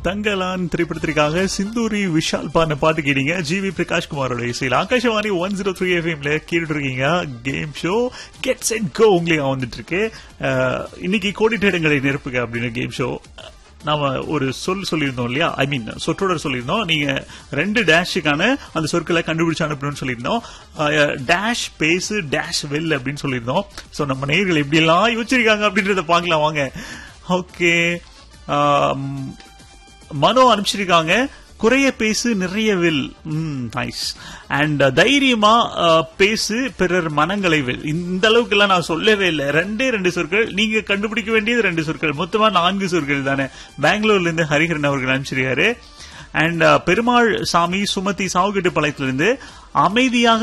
தங்கலான் திரைப்படத்திற்காக சிந்தூரி விஷால் பாடின பாட்டு கேட்டீங்க ஜிவி பிரகாஷ் குமாரோட இசையில் ஆகாஷவாணி ஒன் ஜீரோ த்ரீ எஃப்எம்ல கேட்டுட்டு இருக்கீங்க game show get set go உங்களுக்கு வந்துட்டு இருக்கு அஹ், இன்னைக்கு கோடிட்டேடங்களை நிரப்புக அப்படின்னு கேம் ஷோ நாம ஒரு சொல் சொல்லியிருந்தோம் இல்லையா ஐ மீன் சொற்றொடர் சொல்லியிருந்தோம் நீங்க ரெண்டு டேஷுக்கான அந்த சொற்களை கண்டுபிடிச்சு அனுப்பணும்னு சொல்லியிருந்தோம் டேஷ் பேசு டேஷ் வெல் அப்படின்னு சொல்லியிருந்தோம் சோ நம்ம நேயர்கள் எப்படி எல்லாம் யோசிச்சிருக்காங்க அப்படின்றத பார்க்கலாம் வாங்க ஓகே மனோ அனுப்பிச்சிருக்காங்க குறைய பேசு நிறைய வில் நைஸ் அண்ட் தைரியமா அஹ், பேசு பிறர் மனங்களை வில் இந்த அளவுக்கு எல்லாம் நான் சொல்லவே இல்லை ரெண்டே ரெண்டு சொற்கள் நீங்க கண்டுபிடிக்க வேண்டியது ரெண்டு சொற்கள் மொத்தமா நான்கு சொற்கள் தானே பெங்களூர்ல இருந்து ஹரிஹரன் அவர்கள் அனுப்பிச்சிருக்காரு அண்ட் பெருமாள் சாமி சுமதி சாவுகட்டு பாளையத்திலிருந்து அமைதியாக